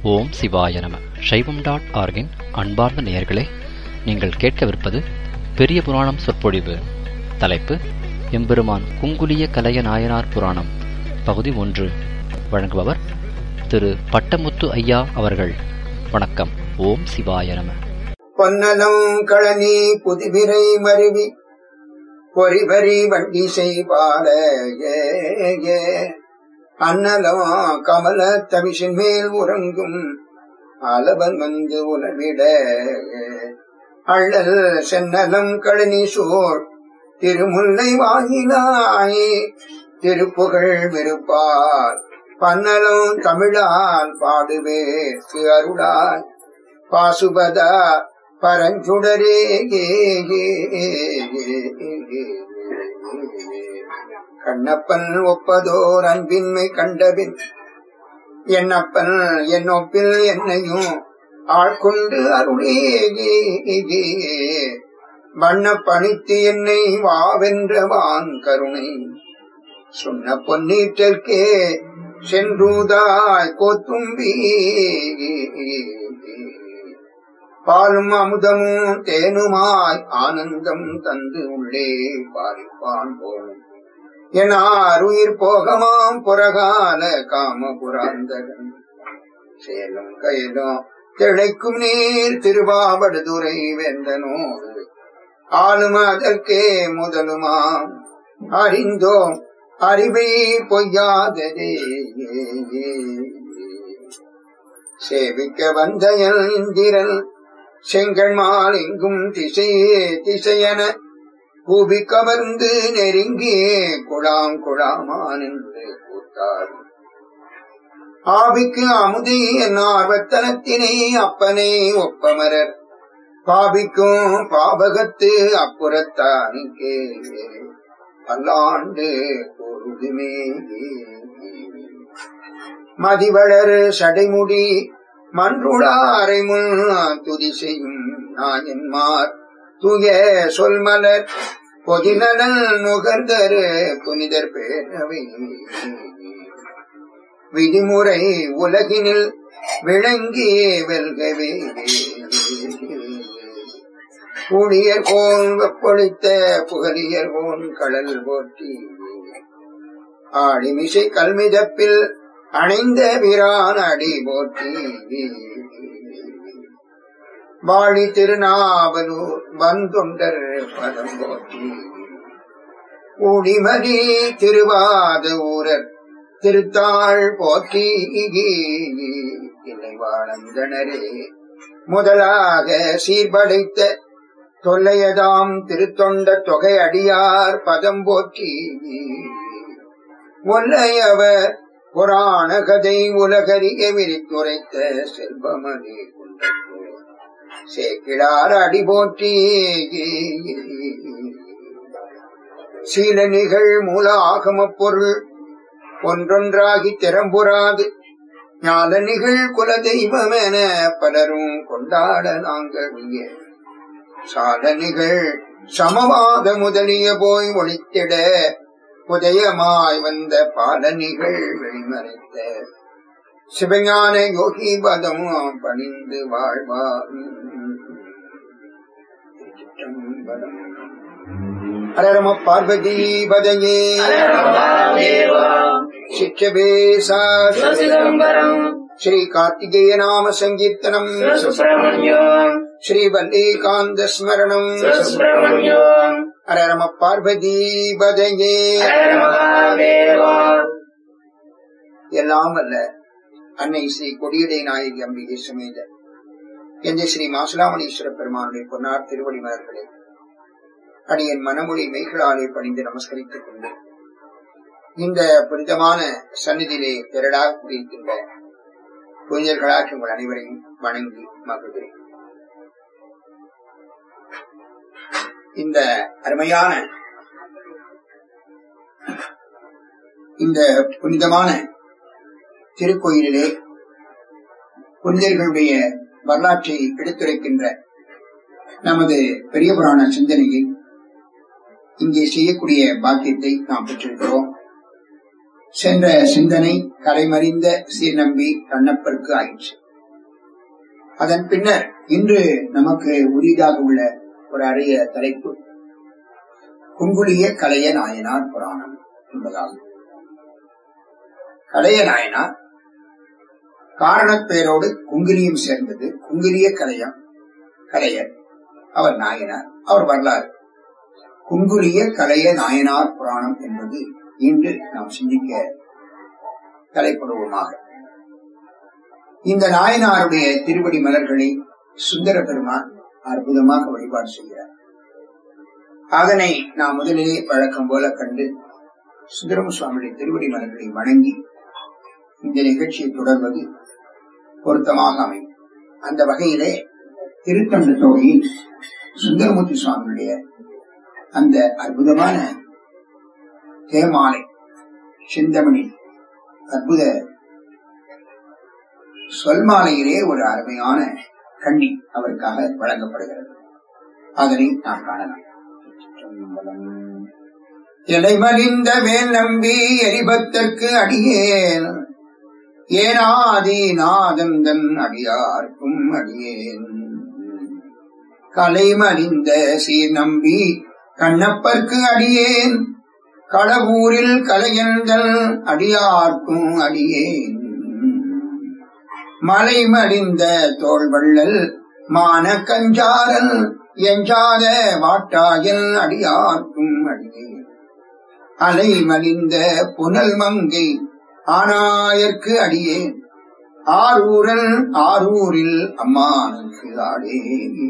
ஓம் சிவாய நம சைவம் டாட் ஆர்கின் அன்பார்ந்த நேயர்களே நீங்கள் கேட்கவிருப்பது பெரிய புராணம் சொற்பொழிவு தலைப்பு எம்பெருமான் குங்குலிய கலைய நாயனார் புராணம் பகுதி ஒன்று வழங்குபவர் திரு பட்டமுத்து ஐயா அவர்கள் வணக்கம் ஓம் சிவாய நம பொன்னலம் களனி புதுவிரை மருவி பொறிபரி வண்டி செய்பால ஏ, ஏ. அன்னலம் கமல தவிசின் மேல் உறங்கும் அலவன் வந்து உலவிட அள்ளல் சென்னலம் களனி சோர் திருமுல்லை வாயிலாய் திருப்புகழ் விருப்பார் பன்னலம் தமிழால் பாடுவே அருளாய் பாசுபதா பரஞ்சுடரே கண்ணப்பன் ஒப்பதோர் அன்பின்மை கண்டபின் என்னப்பன் என் ஒப்பில் என்னையும் ஆட்கொண்டு அருளே வண்ண பணித்து என்னை வாவென்றவான் கருணை சொன்ன பொன்னீற்றற்கே சென்றூதாய் கோத்தும்பி பாலும் அமுதமும் தேனுமாய் ஆனந்தம் தந்து உள்ளே பாரிப்பான் போலும் எனார் உயிர் போகமாம் புறகால காம புராந்தகன் சேலும் கயலும் திளைக்கும் நீர் திருவாவடுதுறை வெந்தனோடு ஆளும் அதற்கே முதலுமாம் அறிந்தோம் அறிவை பொய்யாததே சேவிக்க வந்தயல் இந்திரன் செங்கண்மால் எங்கும் திசையே திசையன கூபி கவர்ந்து நெருங்கியே குழாம் குழாமான் என்று கூத்தார் ஆவிக்கு அமுதி என் ஆர்வத்தனத்தினை அப்பனை ஒப்பமரர் பாவிக்கும் பாவகத்து அப்புறத்தானுக்கே பல்லாண்டு பொருதுமே மதிவளர் சடைமுடி மன்றுளாரை முன் துதி செய்யும் நாயன்மார் தூய சொல்மலர் பொதிநலன் நுகர்தரு புனிதர் பேரவை விதிமுறை உலகினில் விளங்கி வெல்கவே ஊழியர் போன் வெப்பொழித்த புகழியர் போன் கடல் போற்றி ஆடிமிசை கல்மிதப்பில் அணைந்த வீரான் அடி போற்றி வாழி திருநாவலூர் வந்தொண்டர் பதம் போற்றி ஊடிமதி திருவாத ஊரர் திருத்தாள் போற்றி இளைவானந்தனரே முதலாக சீர்படைத்த தொல்லையதாம் திருத்தொண்ட தொகை அடியார் பதம் போற்றி ஒல்லையவர் புராண கதை உலகறிய விரித்துரைத்த செல்வமணி குண்டத்து சேக்கிடார் அடி போற்றி சீல நிகழ் மூல ஆகம பொருள் ஒன்றொன்றாகி திறம்புறாது ஞான நிகழ் குல தெய்வம் என பலரும் கொண்டாட நாங்கள் சால நிகழ் சமவாத முதலிய போய் ஒழித்திட உதயமாய் வந்த பாலனிகள் வெளிமறைத்த சிவஞான யோகி பதம் பணிந்து வாழ்வார் ஹரரம பார்வதி பதையே சிக்ஷவே ஸ்ரீ கார்த்திகேய நாம சங்கீர்த்தனம் ஸ்ரீ வல்லிகாந்த ஸ்மரணம் ஹரரம பார்வதி பதையே எல்லாம் அல்ல அன்னை ஸ்ரீ கொடியடை நாயகி அம்பிகை சுமேத எந்த ஸ்ரீ மாசுலாமணீஸ்வர பெருமானுடைய பொன்னார் திருவடி மலர்களே அடியன் மனமொழி மெய்களாலே பணிந்து நமஸ்கரித்துக் கொண்டு இந்த புனிதமான சந்நிதியிலே திரளாக கூடியிருக்கின்ற புனிதர்களாக உங்கள் அனைவரையும் வணங்கி மகிழ்கிறேன் இந்த அருமையான இந்த புனிதமான திருக்கோயிலிலே புனிதர்களுடைய வரலாற்றை எடுத்துரைக்கின்ற நமது பெரிய புராண சிந்தனையை இங்கே செய்யக்கூடிய பாக்கியத்தை நாம் பெற்றிருக்கிறோம் சென்ற சிந்தனை கலைமறிந்த சீர்நம்பி கண்ணப்பருக்கு ஆயிற்று அதன் பின்னர் இன்று நமக்கு உரியதாக உள்ள ஒரு அரிய தலைப்பு குங்குளிய கலைய நாயனார் புராணம் என்பதாகும் கலைய நாயனார் காரணப்பேரோடு குங்கிலியும் சேர்ந்தது குங்கிலிய கலையம் கலையர் அவர் நாயனார் அவர் வரலாறு குங்குலிய கலைய நாயனார் புராணம் என்பது இன்று நாம் சிந்திக்க தலைப்படுவோமாக இந்த நாயனாருடைய திருவடி மலர்களை சுந்தர பெருமான் அற்புதமாக வழிபாடு செய்கிறார் அதனை நாம் முதலிலே வழக்கம் போல கண்டு சுந்தரம சுவாமியுடைய திருவடி மலர்களை வணங்கி இந்த நிகழ்ச்சியை தொடர்வது பொருத்தமாக அமையும் அந்த வகையிலே திருத்தண்ட தொகையில் சுந்தரமூர்த்தி சுவாமியுடைய அந்த அற்புதமான தேமாலை சிந்தமணி அற்புத சொல்மாலையிலே ஒரு அருமையான கண்ணி அவருக்காக வழங்கப்படுகிறது அதனை நாம் காணலாம் இடைமலிந்த வேல் நம்பி எரிபத்தற்கு அடியேன் ஏனாதி நாதந்தன் அடியார்க்கும் அடியேன் கலைமலிந்த சீர் நம்பி கண்ணப்பர்க்கு அடியேன் களவூரில் கலையந்தல் அடியார்க்கும் அடியேன் மலை மலிந்த தோள்வள்ளல் மான கஞ்சாரல் எஞ்சாத வாட்டாயல் அடியார்க்கும் அடியேன் அலை மலிந்த புனல் மங்கை ஆனாயர்க்கு அடியேன் ஆரூரல் ஆரூரில் அம்மானுக்கு ஆடே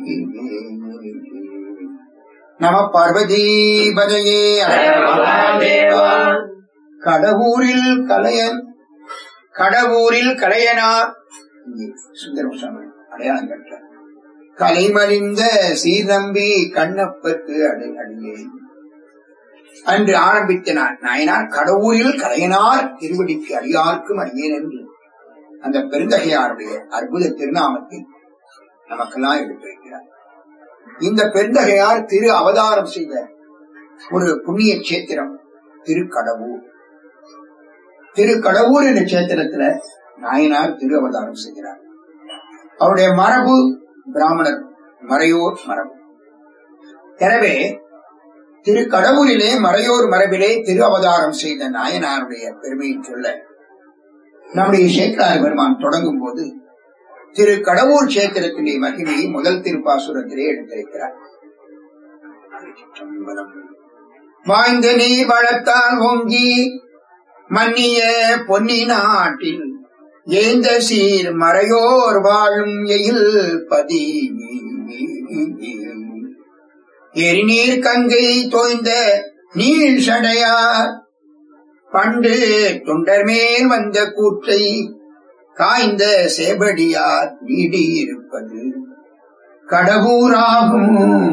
நம பார்வதீபதையே கடவுரில் கலையன் கடவுரில் கலையனார் சுந்தரசாமி அடையாளம் கற்றார் கலைமறிந்த சீர்நம்பி கண்ணப்பற்கு அடை அடியேன் அன்று ஆரம்பித்தனார் நாயனார் கடவுரில் கலையனார் திருவடிக்கு அடியார்க்கும் அடியேன் என்று அந்த பெருந்தகையாருடைய அற்புத திருநாமத்தை நமக்கெல்லாம் எடுத்திருக்கிறார் இந்த பெருந்தகையார் திரு அவதாரம் செய்த ஒரு புண்ணிய கஷேத்திரம் திருக்கடவுர் திருக்கடவுர் என்ற கஷேத்திரத்துல நாயனார் திரு அவதாரம் செய்கிறார் அவருடைய மரபு பிராமணர் மறையோர் மரபு எனவே திருக்கடவுரிலே மறையோர் மரபிலே திரு அவதாரம் செய்த நாயனாருடைய பெருமையை சொல்ல நம்முடைய சேக்கரார் பெருமான் தொடங்கும் போது திரு கடவுர் சேத்திரத்திலே மகிமையை முதல் திருப்பாசுரத்திலே எடுத்திருக்கிறார் வாய்ந்த நீர் வளர்த்தால் ஓங்கி மன்னிய பொன்னி நாட்டில் ஏந்த சீர் மறையோர் வாழும் எயில் பதி எரிநீர் கங்கை தோய்ந்த நீள் சடையார் பண்டு தொண்டர் மேல் வந்த கூற்றை காய்ந்த சேபடியார் நீடியிருப்பது கடவுராகும்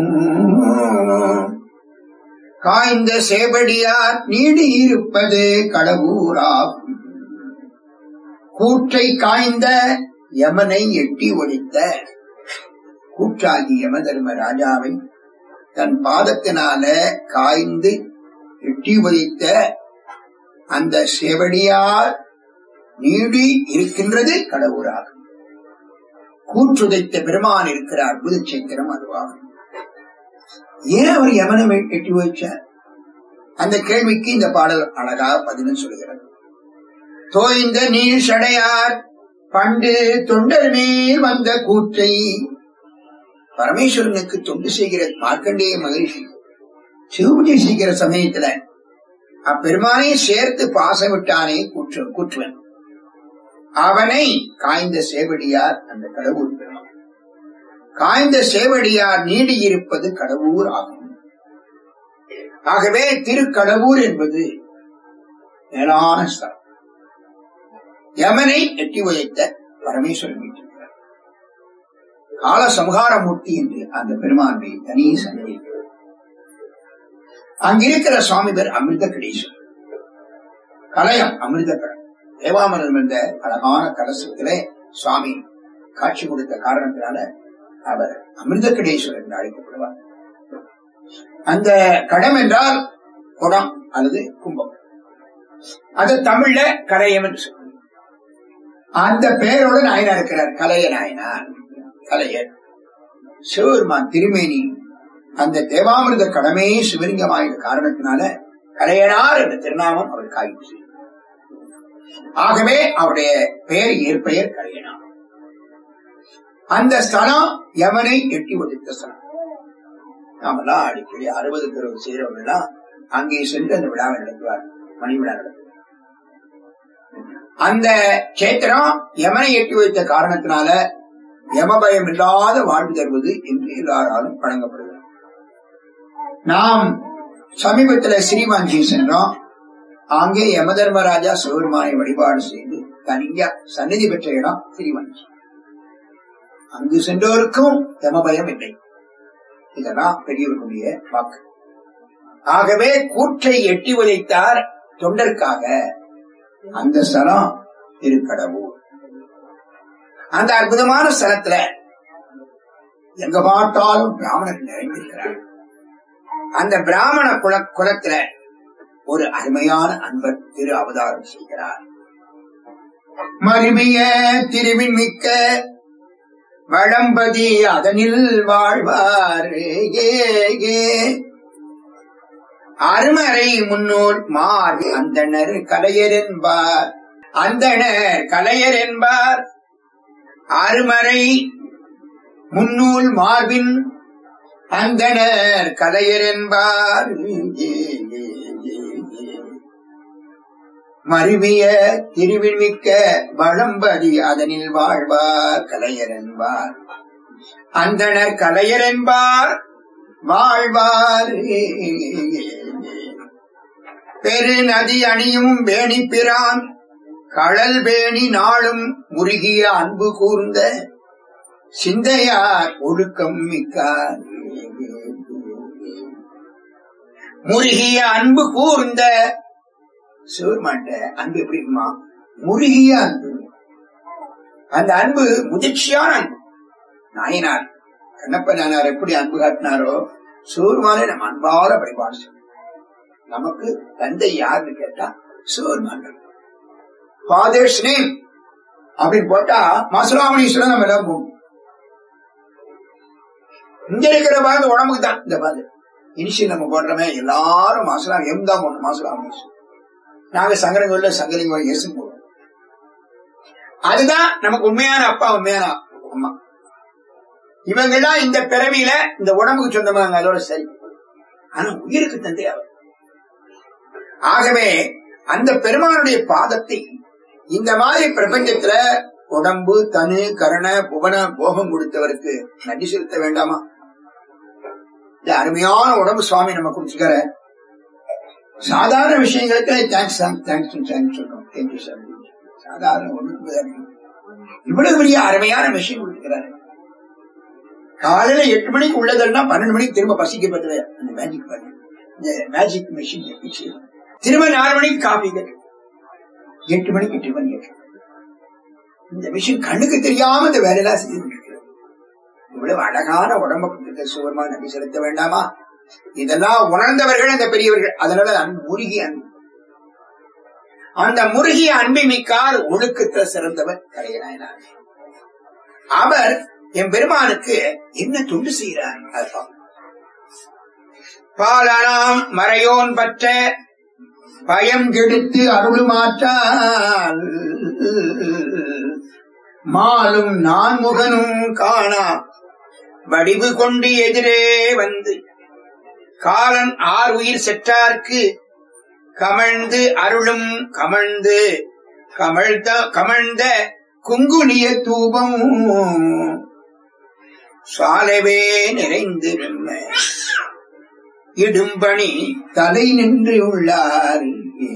காய்ந்த சேபடியார் நீடியிருப்பது கடவுராகும் கூற்றை காய்ந்த யமனை எட்டி ஒழித்த கூற்றாகி யம தர்ம ராஜாவை தன் பாதத்தினால காய்ந்து எட்டி ஒழித்த அந்த செவடியார் நீடி இருக்கின்றது கடவுளாகும் கூற்றுதைத்த பெருமான் இருக்கிற அற்புத சேத்திரம் அதுவாகும் ஏன் அவர் யமனை எட்டி வைச்சார் அந்த கேள்விக்கு இந்த பாடல் அழகா பதிலும் சொல்கிறது தோய்ந்த நீர் சடையார் பண்டு தொண்டர் மேல் வந்த கூற்றை பரமேஸ்வரனுக்கு தொண்டு செய்கிற மார்க்கண்டேய மகிழ்ச்சி சிவபூஜை செய்கிற சமயத்துல அப்பெருமானை சேர்த்து பாசமிட்டானே கூற்று கூற்றுவன் அவனை காய்ந்த சேவடியார் அந்த கடவுள் பெருமான் காய்ந்த சேவடியார் நீடியிருப்பது கடவுர் ஆகும் ஆகவே திருக்கடவுர் என்பது மேலான ஸ்தலம் யமனை எட்டி உதைத்த பரமேஸ்வரன் வீட்டிருக்கிறார் கால சம்ஹாரமூர்த்தி என்று அந்த பெருமானை தனி சன்னதி அங்கிருக்கிற சுவாமி பேர் அமிர்த கடீஸ்வரர் கலயம் அமிர்த கடம் தேவாமரம் என்ற அழகான கலசத்திலே சுவாமி காட்சி கொடுத்த காரணத்தினால அவர் அமிர்த கடேஸ்வரர் என்று அழைக்கப்படுவார் அந்த கடம் என்றால் குடம் அல்லது கும்பம் அது தமிழ்ல கரையம் என்று சொல்லுவோம் அந்த பெயரோடு நாயனார் இருக்கிறார் கலைய நாயனார் கலையர் சிவபெருமான் திருமேனி அந்த தேவாமிர்த கடமே சிவலிங்கமாகிற காரணத்தினால கலையனார் என்ற திருநாமம் அவருக்கு ஆயிடுச்சு ஆகவே அவருடைய பெயர் இயற்பெயர் கலையனார் அந்த ஸ்தலம் யமனை எட்டி ஒதுத்த ஸ்தலம் நாமெல்லாம் அடிக்கடி அறுபது பிறகு செய்யறவங்க எல்லாம் அங்கே சென்று அந்த விழாவை நடத்துவார் மணி விழா நடத்துவார் அந்த கேத்திரம் யமனை எட்டி வைத்த காரணத்தினால யமபயம் இல்லாத வாழ்வு தருவது என்று எல்லாராலும் வழங்கப்படுகிறது நாம் சமீபத்துல ஸ்ரீமாஞ்சி சென்றோம் அங்கே யமதர்மராஜா சிவபெருமானை வழிபாடு செய்து தனியா சந்நிதி பெற்ற இடம் ஸ்ரீமாஞ்சி அங்கு சென்றோருக்கும் யமபயம் இல்லை இதெல்லாம் பெரியவர்களுடைய வாக்கு ஆகவே கூற்றை எட்டி உதைத்தார் தொண்டருக்காக அந்த ஸ்தலம் திருக்கடவுள் அந்த அற்புதமான ஸ்தலத்துல எங்க பார்த்தாலும் பிராமணர் நிறைந்திருக்கிறார் அந்த பிராமண குல குலத்துல ஒரு அருமையான அன்பர் திரு அவதாரம் செய்கிறார் மருமிய திருவின் மிக்க வளம்பதி அதனில் வாழ்வார் ஏ, ஏ. அருமறை முன்னோர் மார் அந்தணர் கலையர் என்பார் அந்தணர் கலையர் என்பார் அருமறை முன்னூல் மார்பின் அந்தணர் கலையர் என்பார் மருவிய திருவிழ்மிக்க வளம்பதி அதனில் வாழ்வார் கலையர் என்பார் அந்தணர் கலையர் என்பார் வாழ்வார் பெரு நதி அணியும் வேணி பிரான் கடல் வேணி நாளும் முருகிய அன்பு கூர்ந்த சிந்தையார் ஒழுக்கம் மிக்கார் முருகிய அன்பு கூர்ந்த சிவருமான்ட்ட அன்பு எப்படி இருக்குமா முருகிய அன்பு அந்த அன்பு முதிர்ச்சியான அன்பு நாயனார் கண்ணப்ப நாயனார் எப்படி அன்பு காட்டினாரோ சிவருமானை நம்ம அன்பால வழிபாடு செய்யணும் நமக்கு தந்தை யாருன்னு கேட்டா சிவருமான் ஃபாதர்ஸ் நேம் அப்படின்னு போட்டா மசுராமணீஸ்வரன் நம்ம எல்லாம் போகணும் இங்க இருக்கிற பாது உடம்புக்கு தான் இந்த பாது இனிஷியல் நம்ம போடுறோமே எல்லாரும் மாசலாம் எம் தான் போடணும் மாசுராமணீஸ்வரன் நாங்க சங்கரங்கள்ல சங்கலிங்க இயேசு போடுறோம் அதுதான் நமக்கு உண்மையான அப்பா உண்மையான அம்மா இவங்கெல்லாம் இந்த பிறவியில இந்த உடம்புக்கு சொந்தமாங்க அதோட சரி ஆனா உயிருக்கு தந்தை அவர் ஆகவே அந்த பெருமானுடைய பாதத்தை இந்த மாதிரி பிரபஞ்சத்துல உடம்பு தனு கரண புவன போகம் கொடுத்தவருக்கு நன்றி செலுத்த வேண்டாமா இந்த அருமையான உடம்பு சுவாமி நம்ம குடிச்சுக்கிற சாதாரண விஷயங்களுக்கு தேங்க்ஸ் தேங்க்ஸ் தேங்க்ஸ் சொல்றோம் தேங்க்யூ சார் சாதாரண ஒண்ணுக்கு இவ்வளவு பெரிய அருமையான விஷயம் கொடுக்கிறாரு காலையில எட்டு மணிக்கு உள்ளதென்னா பன்னெண்டு மணிக்கு திரும்ப பசிக்க பத்தல அந்த மேஜிக் பாருங்க இந்த மேஜிக் மிஷின் திரும்ப நாலு மணிக்கு காபி கேட்டு எட்டு மணிக்கு டிஃபன் கேட்டு இந்த மிஷின் கண்ணுக்கு தெரியாம இந்த வேலையெல்லாம் செஞ்சுட்டு இருக்கிறது இவ்வளவு அழகான உடம்ப கொடுத்த சுவர்மா நம்பி செலுத்த வேண்டாமா இதெல்லாம் உணர்ந்தவர்கள் அந்த பெரியவர்கள் அதனால அன்பு முருகி அன்பு அந்த முருகிய அன்பை மிக்கார் ஒழுக்கத்தில் சிறந்தவர் கலையநாயனார் அவர் என் பெருமானுக்கு என்ன தொண்டு செய்கிறார் அது பார்ப்போம். பாலானாம் மறையோன் பற்ற பயம் கெடுத்து அருளுமாற்றால் மாலும் நான் முகனும் காணா வடிவு கொண்டு எதிரே வந்து காலன் ஆர் உயிர் செற்றார்க்கு கமழ்ந்து அருளும் கமழ்ந்து கமழ்ந்த கமழ்ந்த குங்குளிய தூபம் சாலவே நிறைந்து நின்ன இடும்பணி தலை நின்று உள்ளார்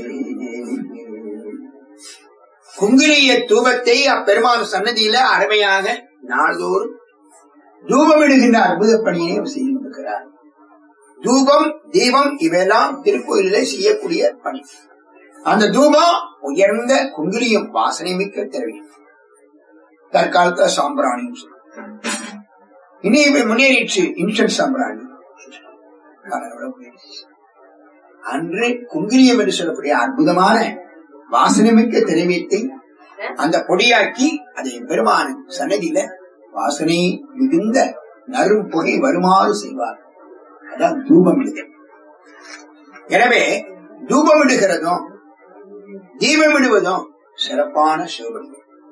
குங்குலிய தூபத்தை அப்பெருமான் சன்னதியில அருமையாக நாள்தோறும் தூபமிடுகின்ற அற்புத பணியை அவர் செய்து கொண்டிருக்கிறார் தூபம் தீபம் இவையெல்லாம் திருக்கோயிலே செய்யக்கூடிய பணி அந்த தூபம் உயர்ந்த குங்குலியம் வாசனை மிக்க திரவியம் தற்காலத்துல சாம்பிராணியும் சொல்றோம். இனி இவை முன்னேறிச்சு இன்ஸ்டன்ட் சாம்பிராணி காலங்களோட முன்னேறிச்சு. அன்று குங்குலியம் என்று சொல்லக்கூடிய அற்புதமான வாசனை மிக்க திரவியத்தை அந்த பொடியாக்கி அதை பெருமான் சன்னதியில வாசனை மிகுந்த நறும் புகை வருமாறு செய்வார் அதான் தூபம் இடுதல் எனவே தூபமிடுகிறதும் தீபமிடுவதும் சிறப்பான சிவபெருமான்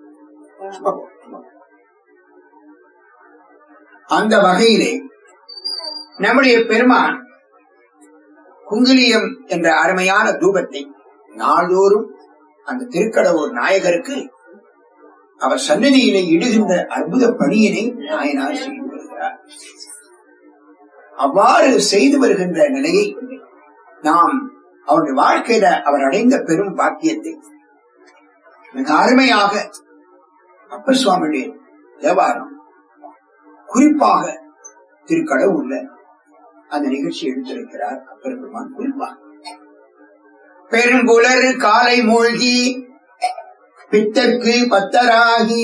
அந்த வகையிலே நம்முடைய பெருமான் குங்குலியம் என்ற அருமையான தூபத்தை நாள்தோறும் அந்த திருக்கடவுர் நாயகருக்கு அவர் சன்னதியிலே இடுகின்ற அற்புத பணியினை நாயனார் செய்து வருகிறார் அவ்வாறு செய்து வருகின்ற நிலையை நாம் அவருடைய வாழ்க்கையில அவர் அடைந்த பெரும் பாக்கியத்தை மிக அருமையாக அப்பர் சுவாமியுடைய தேவாரம் குறிப்பாக திருக்கடவுள்ல அந்த நிகழ்ச்சி எடுத்திருக்கிறார் அப்பர் பெருமான் குறிப்பாக பெருங்குளர் காலை மூழ்கி பித்தற்கு பத்தராகி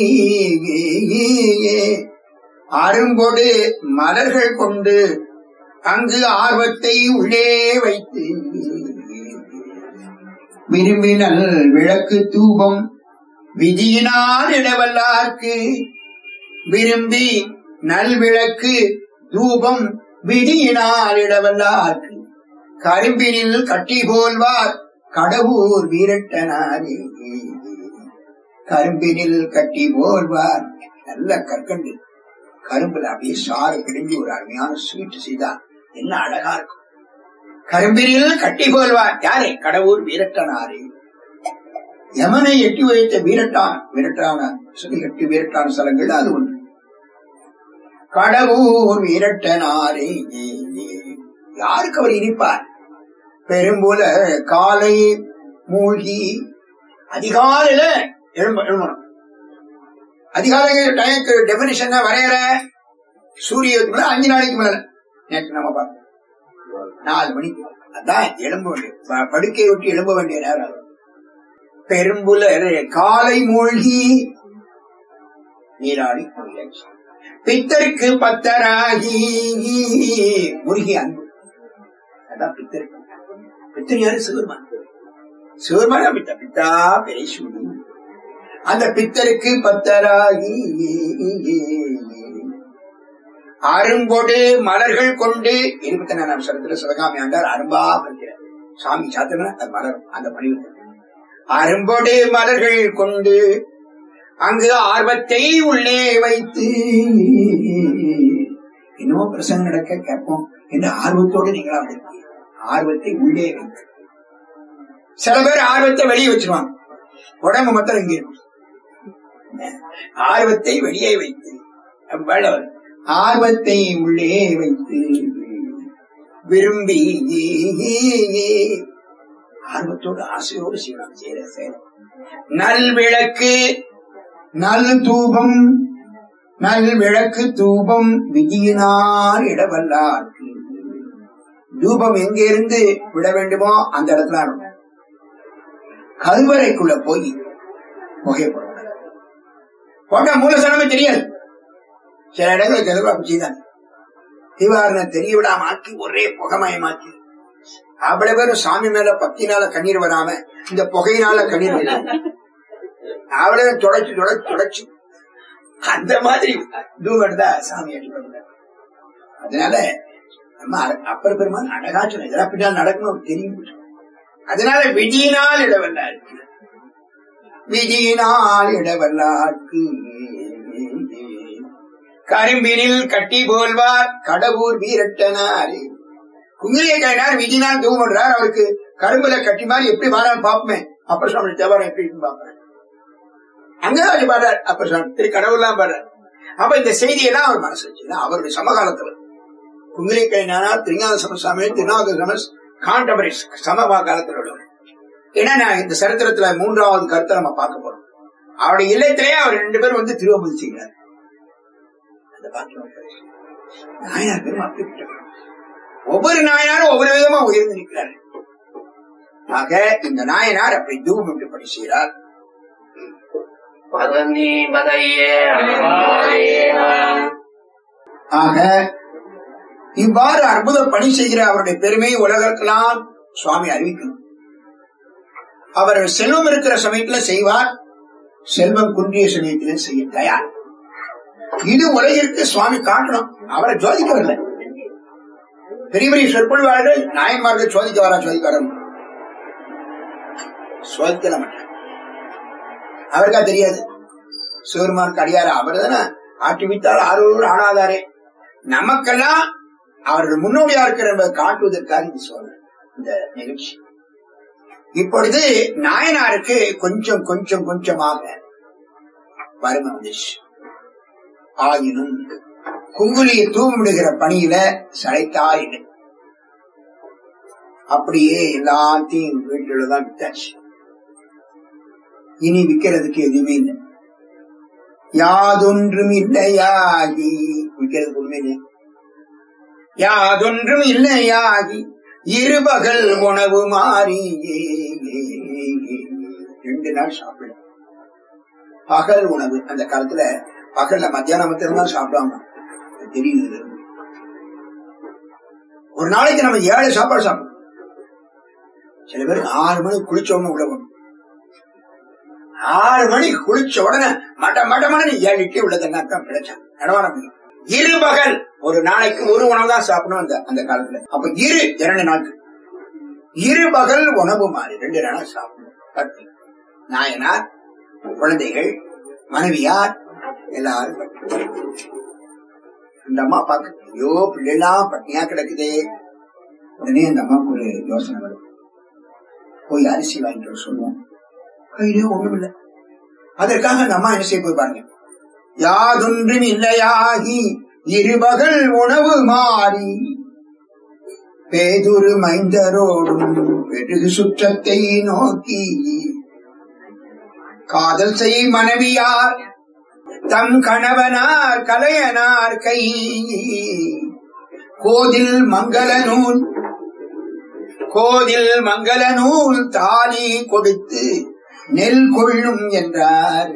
அருங்கொடு மலர்கள் கொண்டு அங்கு ஆர்வத்தை உள்ளே வைத்து விரும்பினல் விளக்கு தூபம் விதியினால் இடவல்லார்க்கு விரும்பி நல்விளக்கு தூபம் விதியினால் இடவல்லார்க்கு கரும்பினில் கட்டி போல்வார் கடவுர் வீரட்டனாரே கரும்பினில் கட்டி போல்வார் நல்ல கற்கண்டு கரும்புல அப்படியே சாறு பிடிஞ்சு ஒரு அருமையான ஸ்வீட் செய்தா என்ன அழகா இருக்கும் கரும்பினில் கட்டி போல்வார் யாரே கடவுர் வீரட்டனாரே யமனை எட்டி வைத்த வீரட்டான் வீரட்டான சொல்லி எட்டு வீரட்டான ஸ்தலங்கள் அது ஒன்று கடவுர் வீரட்டனாரே யாருக்கு அவர் இனிப்பார் பெரும்புல காலை மூழ்கி அதிகாலையில எழும்ப எழும்பணும் அதிகாலை டயக்கு டெபினிஷன் வரையற சூரியத்துக்கு மேல அஞ்சு நாளைக்கு மேல நேற்று நம்ம பார்த்தோம் நாலு மணிக்கு அதான் எழும்ப வேண்டிய ப- படுக்கையை விட்டு எழும்ப வேண்டிய நேரம் அது. பெரும்புலர் காலை மூழ்கி நீராடி கொள்ளாச்சு பித்தருக்கு பத்தராகி முருகி அன்பு அதான் பித்தருக்கு பித்தர் யாரு சிவருமான் சிவருமான பித்தா பித்தா பெரியசூடி அந்த பித்தருக்கு பத்தராகி அருங்கொடு மலர்கள் கொண்டு இருபத்தி நாலாம் சரத்துல சிவகாமி ஆண்டார் அரும்பா பறிக்கிறார் சாமி சாத்தினா அது மலர் அந்த பணி அரும்பொடு மலர்கள் கொண்டு அங்கு ஆர்வத்தை உள்ளே வைத்து இன்னமும் பிரசங்கம் நடக்க கேட்போம் என்று ஆர்வத்தோடு நீங்களா வைத்தீங்க. ஆர்வத்தை உள்ளே வைத்து சில பேர் ஆர்வத்தை வெளியே வச்சிருவாங்க உடம்பு மொத்தம் இங்கே இருக்கும் ஆர்வத்தை வெளியே வைத்து வள்ளவர் ஆர்வத்தை உள்ளே வைத்து விரும்பி ஆர்வத்தோடு ஆசையோடு செய்யலாம் செய்யற செயல் நல் விளக்கு நல் தூபம் நல் விளக்கு தூபம் விதியினால் இடவல்லார்க்கு தூபம் எங்க இருந்து விட வேண்டுமோ அந்த இடத்துல இருக்கும் கருவறைக்குள்ள போய் புகைப்படும் போட்ட மூலசனமே தெரியாது சில இடங்களுக்கு எதிர்ப்பு அப்படி செய்தாங்க தீவாரணம் தெரிய விடாம ஆக்கி ஒரே புகமயமாக்கி அவ்வளவு பேரும் சாமி மேல பக்தினால கண்ணீர் வராம இந்த புகையினால கண்ணீர் வராம அவ்வளவு தொடச்சு தொடச்சு தொடச்சு அந்த மாதிரி தூவம் தான் சாமி அடிப்படுறார் அதனால நம்ம அ- அப்பர் பெருமான் அழகா சொன்ன இதெல்லாம் பின்னால் நடக்கணும் தெரியும் அதனால விதியினால் இடவல்லாருக்கு விதியினால் இடவல்லாருக்கு கரும்பினில் கட்டி போல்வார் கடவுர் வீரட்டனாரே குங்கிலிய கைனார் விதினால் தூவம் பண்றார் அவருக்கு கரும்புல கட்டி மாதிரி எப்படி வாரான்னு பாப்போமே அப்பர் சுவாமி தேவாரம் எப்படி இருக்குன்னு பாப்பேன் அங்கதான் பாடுறார் அப்பர் சுவாமி திரு கடவுள்லாம் பாடுறார் அப்ப இந்த செய்தியெல்லாம் அவர் மனசு வச்சு அவருடைய சமகாலத்தவர் குங்கிலிய கைனார் திருஞான சமசாமி திருநாக சமஸ் காண்டபரிஸ் சமமா காலத்தில் உள்ளவர் ஏன்னா நான் இந்த சரித்திரத்துல மூன்றாவது கருத்தை நம்ம பார்க்க போறோம் அவருடைய இல்லத்திலேயே அவர் ரெண்டு பேரும் வந்து திருவம்பதி செய்கிறார் அந்த பாக்கியம் கிடையாது. நாயனார் பெரும் அப்படிப்பட்டவர் ஒவ்வொரு நாயனாரும் ஒவ்வொரு விதமா உயர்ந்து நிற்கிறார் ஆக இந்த நாயனார் அப்படி தூபம் என்று பணி செய்கிறார் பதனி மதையே ஆக இவ்வாறு அற்புத பணி செய்கிற அவருடைய பெருமை உலகத்துக்கெல்லாம் சுவாமி அறிவிக்கணும் அவர் செல்வம் இருக்கிற சமயத்துல செய்வார் செல்வம் குன்றிய சமயத்திலே செய்ய தயார் இது உலகிற்கு சுவாமி காட்டணும் அவரை ஜோதிக்கவில்லை பெரிய பெரிய சொற்பொழிவாளர்கள் நாயன்மார்கள் சோதிக்க வரா சோதிக்க வர சோதிக்கல மாட்டார் அவருக்கா தெரியாது சிவருமானுக்கு அடியார அவர் தானே ஆட்டி வித்தால் ஆறுவர் ஆனாதாரே நமக்கெல்லாம் அவர்கள் முன்னோடியா இருக்கிற என்பதை காட்டுவதற்காக இது சொல்றேன் இந்த நிகழ்ச்சி இப்பொழுது நாயனாருக்கு கொஞ்சம் கொஞ்சம் கொஞ்சமாக வறுமை வந்துச்சு ஆயினும் குங்குலியை தூவிடுகிற பணியில சளைத்தாயிடு அப்படியே எல்லாத்தையும் வீட்டுலதான் வித்தாச்சு இனி விக்கிறதுக்கு எதுவுமே இல்லை யாதொன்றும் இல்லையாகி விக்கிறதுக்கு ஒண்ணுமே இல்லை யாதொன்றும் இல்லையாகி இருபகல் உணவு மாறி ரெண்டு நாள் சாப்பிட பகல் உணவு அந்த காலத்துல பகல்ல மத்தியானம் மட்டும் தான் சாப்பிடுவாங்க தெரியுது ஒரு நாளைக்கு நம்ம ஏழு சாப்பாடு சாப்பிடுவோம் சில பேர் ஆறு மணிக்கு குளிச்ச உடனே உள்ள போகணும் ஆறு மணிக்கு குளிச்ச உடனே மட்ட மட்ட மணி ஏழு இட்லி உள்ளதுன்னாக்கா கிடைச்சான் நடவான இரு பகல் ஒரு நாளைக்கு ஒரு உணவு தான் சாப்பிடணும் அந்த அந்த காலத்துல அப்ப இரு இரண்டு நாட்கள் இரு பகல் உணவு மாறி ரெண்டு நாள் சாப்பிடணும் பத்து நாயனார் குழந்தைகள் மனைவியார் எல்லாரும் பட்டினி. அந்த அம்மா பார்க்க ஐயோ பிள்ளைலாம் பட்டினியா கிடக்குதே உடனே அந்த அம்மாவுக்கு ஒரு யோசனை வரும் போய் அரிசி வாங்கிட்டு வர சொல்லுவோம் கையிலே ஒண்ணும் இல்லை அதற்காக அந்த அம்மா என்ன செய்ய போய் பாருங்க யாதொன்றும் இல்லையாகி இருபகல் உணவு மாறி பேதுரு மைந்தரோடும் பெருகு சுற்றத்தை நோக்கி காதல் செய் மனைவியார் தம் கணவனார் கலையனார் கை கோதில் மங்கள நூல் கோதில் மங்கள நூல் தாலி கொடுத்து நெல் கொள்ளும் என்றார்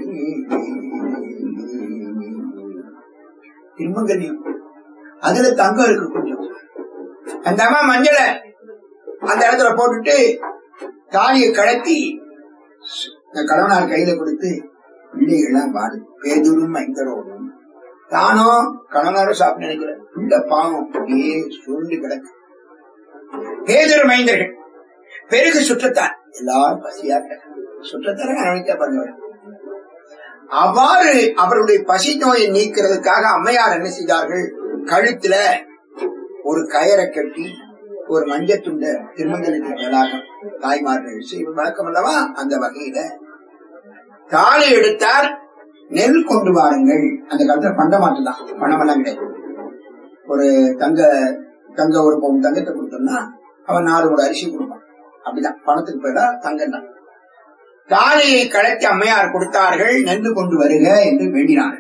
திருமங்கல்யம் அதுல தங்கம் இருக்கு கொஞ்சம் அந்த அம்மா மஞ்சளை அந்த இடத்துல போட்டுட்டு தாலியை கழட்டி இந்த கடவுளார் கையில கொடுத்து பிள்ளைகள்லாம் பாடு பேதூரும் ஐந்தரோடும் தானோ கடவுளாரும் சாப்பிட்டு நினைக்கிறேன் பிள்ளை பாவம் அப்படியே சுருண்டு கிடக்கு பேதூர் மைந்தர்கள் பெருகு சுற்றத்தான் எல்லாரும் பசியா கிடக்கு சுற்றத்தார நினைக்க பாருங்க அவ்வாறு அவருடைய பசி நோயை நீக்கிறதுக்காக அம்மையார் என்ன செய்தார்கள் கழுத்துல ஒரு கயரை கட்டி ஒரு மஞ்சள் துண்ட திருமங்கலுக்கு மேலாக தாய்மார்கள் செய்யும் வழக்கம் அல்லவா அந்த வகையில தாலி எடுத்தார் நெல் கொண்டு வாருங்கள் அந்த காலத்துல பண்டமாட்டு தான் பணமெல்லாம் கிடையாது ஒரு தங்க தங்க ஒரு பவுன் தங்கத்தை கொடுத்தோம்னா அவன் நாலு கூட அரிசி கொடுப்பான் அப்படிதான் பணத்துக்கு பேரா தங்கம் தான் தாலியை கழட்டி அம்மையார் கொடுத்தார்கள் நெல்லு கொண்டு வருக என்று வேண்டினார்கள்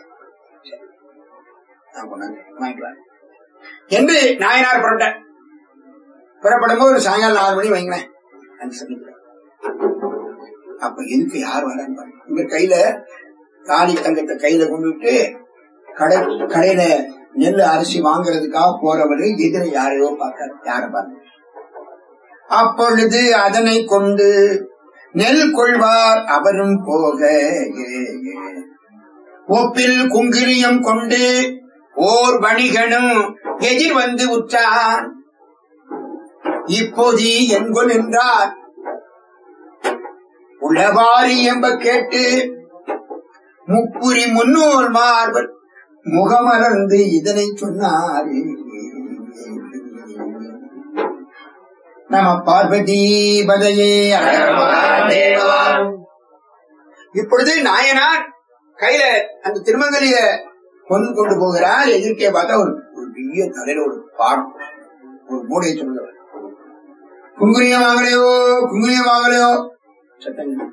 நான் கொண்டாந்து வாங்கிட்டு வரேன். என்று நாயனார் புறப்பட்டார் புறப்படும் போது சாயங்காலம் நாலு மணி வைங்களேன் அந்த சமயத்துல அப்ப எதுக்கு யார் வரான்னு பாருங்க இவர் கையில தாலி தங்கத்தை கையில கொண்டு விட்டு கடை கடையில நெல் அரிசி வாங்குறதுக்காக போறவரு எதிர யாரையோ பார்க்காரு யார பாருங்க அப்பொழுது அதனை கொண்டு நெல் கொள்வார் அவரும் போக ஏ, ஏ. ஒப்பில் குங்கிலியம் கொண்டு ஓர் வணிகனும் எதிர் வந்து உற்றான் இப்போது என்கொள் என்றார் உளவாரி என்ப கேட்டு முப்புரி முன்னோர் மார்பர் முகமலர்ந்து இதனை சொன்னார் நம பார்வதி பதையே இப்பொழுது நாயனார் கையில அந்த திருமங்கலிய பொன் கொண்டு போகிறார் எதிர்க்கே பார்த்தா ஒரு ஒரு பெரிய தலையில ஒரு பாடம் ஒரு மூடையை சொல்லுவார் குங்குரியம் வாங்கலையோ குங்குரியம் வாங்கலையோ சத்தம் இல்லை.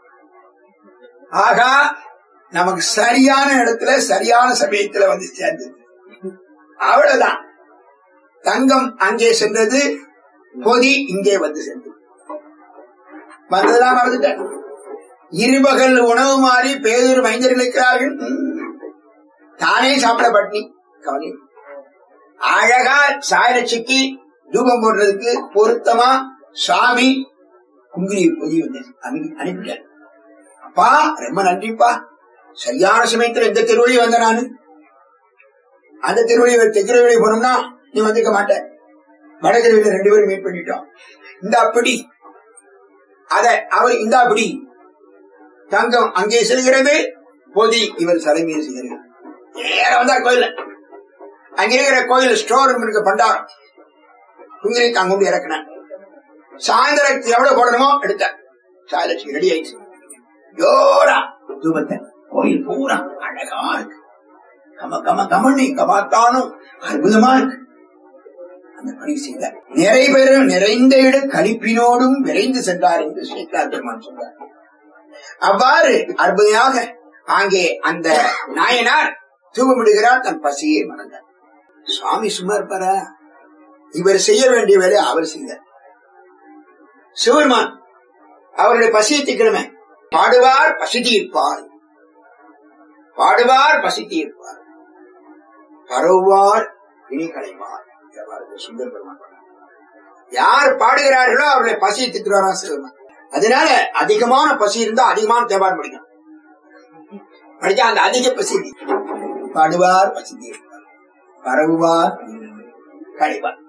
ஆகா நமக்கு சரியான இடத்துல சரியான சமயத்துல வந்து சேர்ந்தது அவ்வளவுதான் தங்கம் அங்கே சென்றது பொதி இங்கே வந்து சேர்ந்தது வந்ததெல்லாம் மறந்துட்டேன் இருபகல் உணவு மாறி பேதூர் மைந்தர்கள் இருக்கிறார்கள் ம். தானே சாப்பிட பட்னி கவனி அழகா சாயலட்சிக்கு தூபம் போடுறதுக்கு பொருத்தமா சுவாமி குங்குரி பொதி வந்து அனுப்பி அனுப்பிட்டார் அப்பா ரொம்ப நன்றிப்பா சரியான சமயத்துல இந்த திருவழி வந்த நானு அந்த திருவழி தெற்குவழி போனோம்னா நீ வந்துக்க மாட்ட வடகிருவில ரெண்டு பேரும் மீட் பண்ணிட்டோம் இந்த அப்படி அத அவர் இந்த அப்படி தங்கம் அங்கே செல்கிறது பொதி இவர் தலைமையில் செய்கிறது நேர வந்தார் கோயில அங்க இருக்கிற கோயில் ஸ்டோர் ரூம் இருக்க பண்டாரம் குங்கிரை தாங்க கொண்டு இறக்கினேன் சாயந்தரத்துக்கு எவ்வளவு போடணுமோ எடுத்த சாயலட்சுமி ரெடி ஆயிடுச்சு ஜோரா தூபத்தை கோயில் பூரா அழகா இருக்கு கம கம கமண்ணி கமாத்தானும் அற்புதமா இருக்கு அந்த பணி செய்தார் நிறைய பேர் நிறைந்த இட கழிப்பினோடும் விரைந்து சென்றார் என்று சேத்தார் பெருமான் சொல்றார் அவ்வாறு அற்புதமாக அங்கே அந்த நாயனார் தூவமிடுகிறார் தன் பசியை மறந்தார் சுவாமி சும்மா இருப்பாரா இவர் செய்ய வேண்டிய வேலை அவர் செய்தார் சிவருமான் அவருடைய பசியை தீர்க்கணுமே பாடுவார் பசி தீர்ப்பார் பாடுவார் பசி தீர்ப்பார் பரவுவார் இனி களைவார் சுந்தர பெருமான் யார் பாடுகிறார்களோ அவர்களை பசியை தீர்க்கிறாரா சிவருமான் அதனால அதிகமான பசி இருந்தா அதிகமான தேவாரம் படிக்கணும் படிச்சா அந்த அதிக பசி பாடுவார் பசி தீர்ப்பார் பரவுவார் களைவார்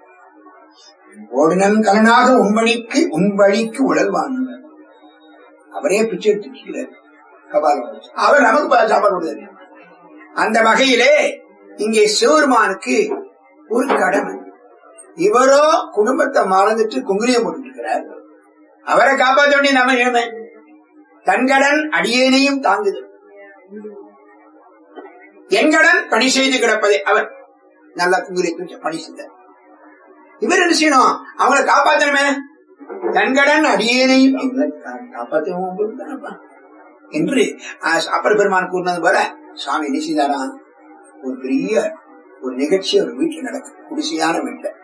ஓடினன் கலனாக உண்பணிக்கு உண்பழிக்கு உழல்வான் அவரே பிச்சை எடுத்துக்கிறார் அவர் நமக்கு சாப்பாடு கொடுத்தாரு அந்த வகையிலே இங்கே சிவருமானுக்கு ஒரு கடமை இவரோ குடும்பத்தை மறந்துட்டு குங்குலியம் போட்டுருக்கிறார் அவரை காப்பாற்ற வேண்டிய நம்ம இளமை தன்கடன் அடியேனையும் தாங்குது எங்கடன் பணி செய்து கிடப்பதை அவர் நல்ல குங்குலியத்தை பணி செய்தார் இவர் என்ன செய்யணும் அவங்களை காப்பாத்தணுமே தன்கடன் அடியேனையும் காப்பாற்ற என்று அப்பர் பெருமான் கூறினது போல சுவாமி என்ன செய்தாரா ஒரு பெரிய ஒரு நிகழ்ச்சி அவர் வீட்டில் நடக்கும் குடிசையான வீட்டுல